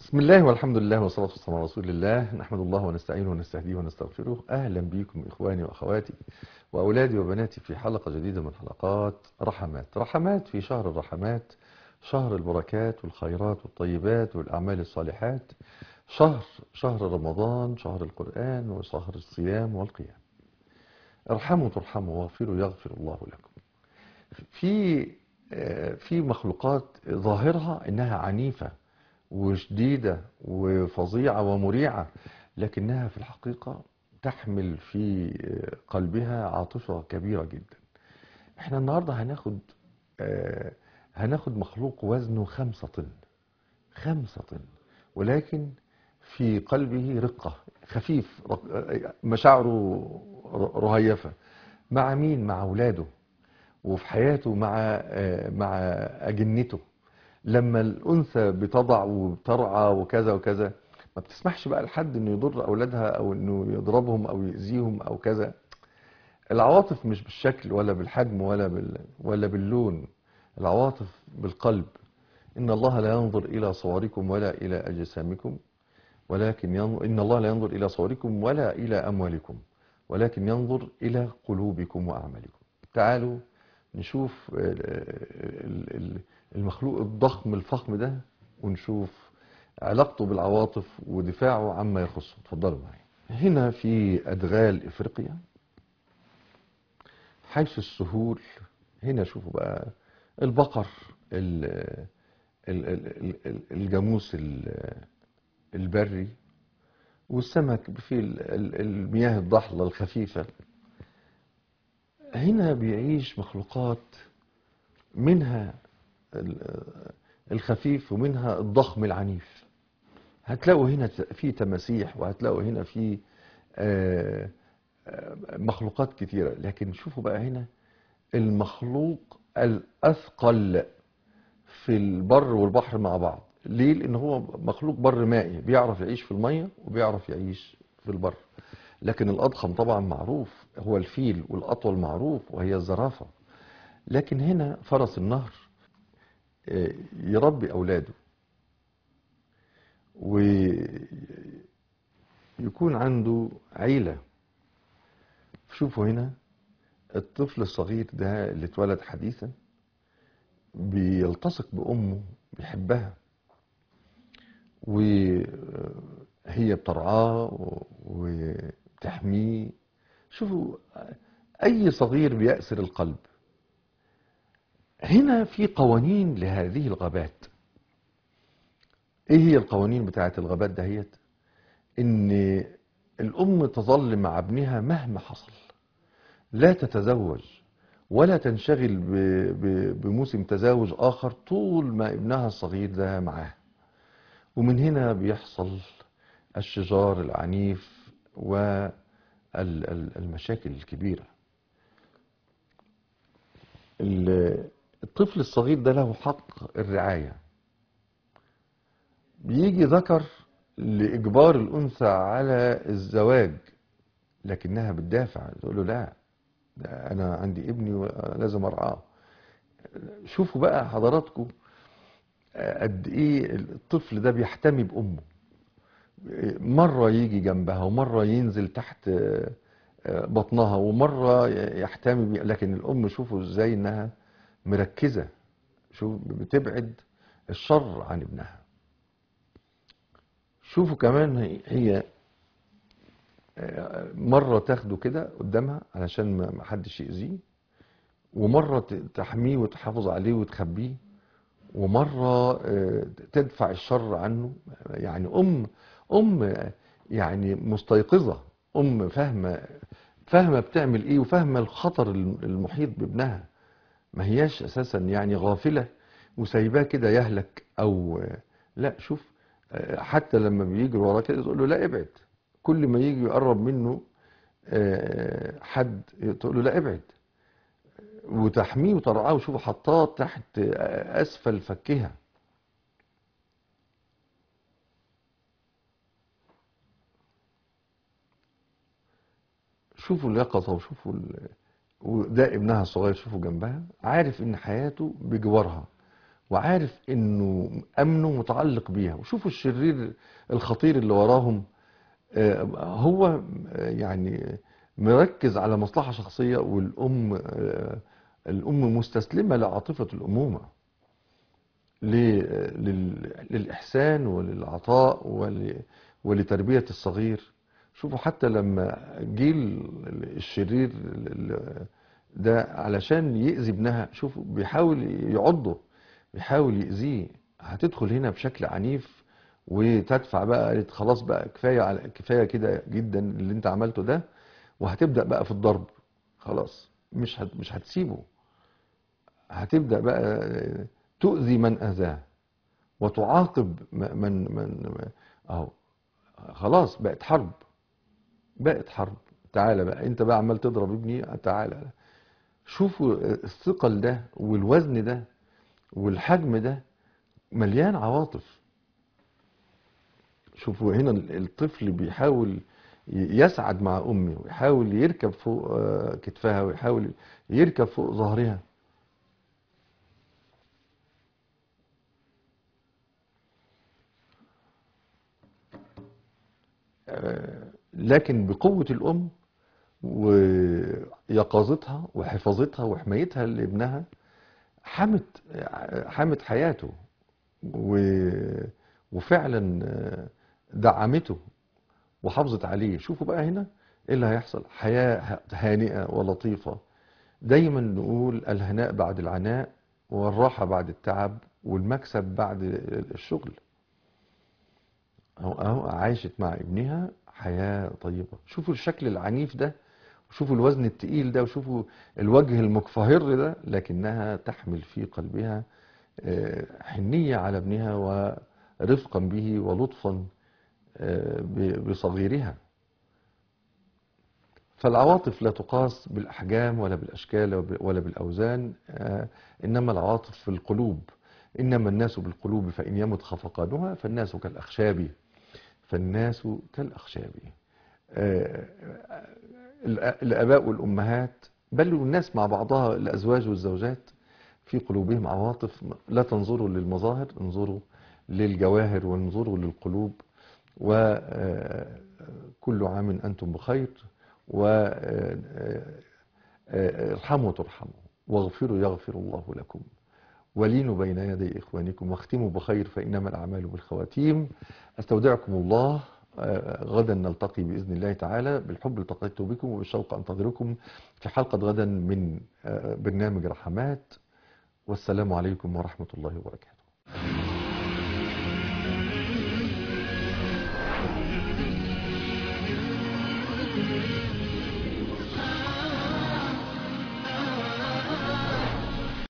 بسم الله والحمد لله والصلاة والسلام على رسول الله نحمد الله ونستعينه ونستهديه ونستغفره أهلا بكم إخواني وأخواتي وأولادي وبناتي في حلقة جديدة من حلقات رحمات رحمات في شهر الرحمات شهر البركات والخيرات والطيبات والأعمال الصالحات شهر شهر رمضان شهر القرآن وشهر الصيام والقيام ارحموا ترحموا واغفروا يغفر الله لكم في في مخلوقات ظاهرها انها عنيفة وشديدة وفظيعة ومريعة لكنها في الحقيقة تحمل في قلبها عاطفة كبيرة جدا احنا النهاردة هناخد هناخد مخلوق وزنه خمسة طن خمسة طن ولكن في قلبه رقة خفيف مشاعره رهيفة مع مين مع أولاده وفي حياته مع مع أجنته لما الأنثى بتضع وبترعى وكذا وكذا ما بتسمحش بقى لحد انه يضر اولادها او انه يضربهم او يأذيهم او كذا العواطف مش بالشكل ولا بالحجم ولا بال ولا باللون العواطف بالقلب ان الله لا ينظر الى صوركم ولا الى اجسامكم ولكن ينظر ان الله لا ينظر الى صوركم ولا الى اموالكم ولكن ينظر الى قلوبكم واعمالكم تعالوا نشوف المخلوق الضخم الفخم ده ونشوف علاقته بالعواطف ودفاعه عما يخصه اتفضلوا معي هنا في أدغال إفريقيا حيث السهول هنا شوفوا بقى البقر الجاموس البري والسمك في المياه الضحلة الخفيفة هنا بيعيش مخلوقات منها الخفيف ومنها الضخم العنيف هتلاقوا هنا في تماسيح وهتلاقوا هنا في مخلوقات كتيرة لكن شوفوا بقى هنا المخلوق الأثقل في البر والبحر مع بعض ليه؟ لأن هو مخلوق بر مائي بيعرف يعيش في المية وبيعرف يعيش في البر لكن الأضخم طبعا معروف هو الفيل والأطول معروف وهي الزرافة لكن هنا فرس النهر يربي أولاده ويكون عنده عيلة شوفوا هنا الطفل الصغير ده اللي اتولد حديثا بيلتصق بأمه بيحبها وهي بترعاه وتحميه شوفوا أي صغير بيأسر القلب هنا في قوانين لهذه الغابات ايه هي القوانين بتاعت الغابات دهيت ان الام تظل مع ابنها مهما حصل لا تتزوج ولا تنشغل بموسم تزاوج اخر طول ما ابنها الصغير ده معاه ومن هنا بيحصل الشجار العنيف والمشاكل الكبيره الطفل الصغير ده له حق الرعاية بيجي ذكر لإجبار الأنثى على الزواج لكنها بتدافع تقول له لا ده أنا عندي ابني ولازم أرعاه شوفوا بقى حضراتكم قد إيه الطفل ده بيحتمي بأمه مرة يجي جنبها ومرة ينزل تحت بطنها ومرة يحتمي بي لكن الأم شوفوا إزاي إنها مركزة شوف بتبعد الشر عن ابنها شوفوا كمان هي مرة تاخده كده قدامها علشان ما حدش يأذيه ومرة تحميه وتحافظ عليه وتخبيه ومرة تدفع الشر عنه يعني أم أم يعني مستيقظة أم فاهمة فاهمة بتعمل إيه وفاهمة الخطر المحيط بابنها ما هياش اساسا يعني غافلة وسايباه كده يهلك او لا شوف حتى لما بيجري وراه كده تقول له لا ابعد كل ما يجي يقرب منه حد تقول له لا ابعد وتحميه وترعاه وشوف حطاه تحت اسفل فكها شوفوا اليقظة وشوفوا وده ابنها الصغير شوفوا جنبها عارف ان حياته بجوارها وعارف انه امنه متعلق بيها وشوفوا الشرير الخطير اللي وراهم آه، هو آه، يعني مركز على مصلحة شخصية والأم آه، الأم مستسلمة لعاطفة الأمومة ل- لل- للإحسان وللعطاء ول- ولتربية الصغير شوفوا حتى لما جيل الشرير ال- ده علشان يأذي ابنها شوفوا بيحاول يعضه بيحاول يأذيه هتدخل هنا بشكل عنيف وتدفع بقى قالت خلاص بقى كفاية على كفاية كده جدا اللي انت عملته ده وهتبدأ بقى في الضرب خلاص مش هت مش هتسيبه هتبدأ بقى تؤذي من أذاه وتعاقب م- من من اهو خلاص بقت حرب بقت حرب تعالى بقى انت بقى عمال تضرب ابني تعالى شوفوا الثقل ده والوزن ده والحجم ده مليان عواطف شوفوا هنا الطفل بيحاول يسعد مع امه ويحاول يركب فوق آه، كتفها ويحاول يركب فوق ظهرها لكن بقوة الأم ويقظتها وحفاظتها وحمايتها لابنها حمت حمت حياته و- وفعلا دعمته وحافظت عليه شوفوا بقى هنا ايه اللي هيحصل حياة هانئة ولطيفة دايما نقول الهناء بعد العناء والراحة بعد التعب والمكسب بعد الشغل اهو اهو عاشت مع ابنها حياة طيبة شوفوا الشكل العنيف ده وشوفوا الوزن التقيل ده وشوفوا الوجه المكفهر ده لكنها تحمل في قلبها آه، حنية على ابنها ورفقا به ولطفا آه، ب- بصغيرها فالعواطف لا تقاس بالأحجام ولا بالأشكال وب- ولا بالأوزان آه، إنما العواطف في القلوب إنما الناس بالقلوب فإن يمت خفقانها فالناس كالأخشاب فالناس كالأخشاب آه، الأ- الآباء والأمهات بل الناس مع بعضها الأزواج والزوجات في قلوبهم عواطف لا تنظروا للمظاهر انظروا للجواهر وانظروا للقلوب وكل عام أنتم بخير وارحموا ترحموا واغفروا يغفر الله لكم ولينوا بين يدي إخوانكم واختموا بخير فإنما الأعمال بالخواتيم أستودعكم الله آه، غدا نلتقي بإذن الله تعالى بالحب التقيت بكم وبالشوق أنتظركم في حلقة غدا من آه، برنامج رحمات والسلام عليكم ورحمة الله وبركاته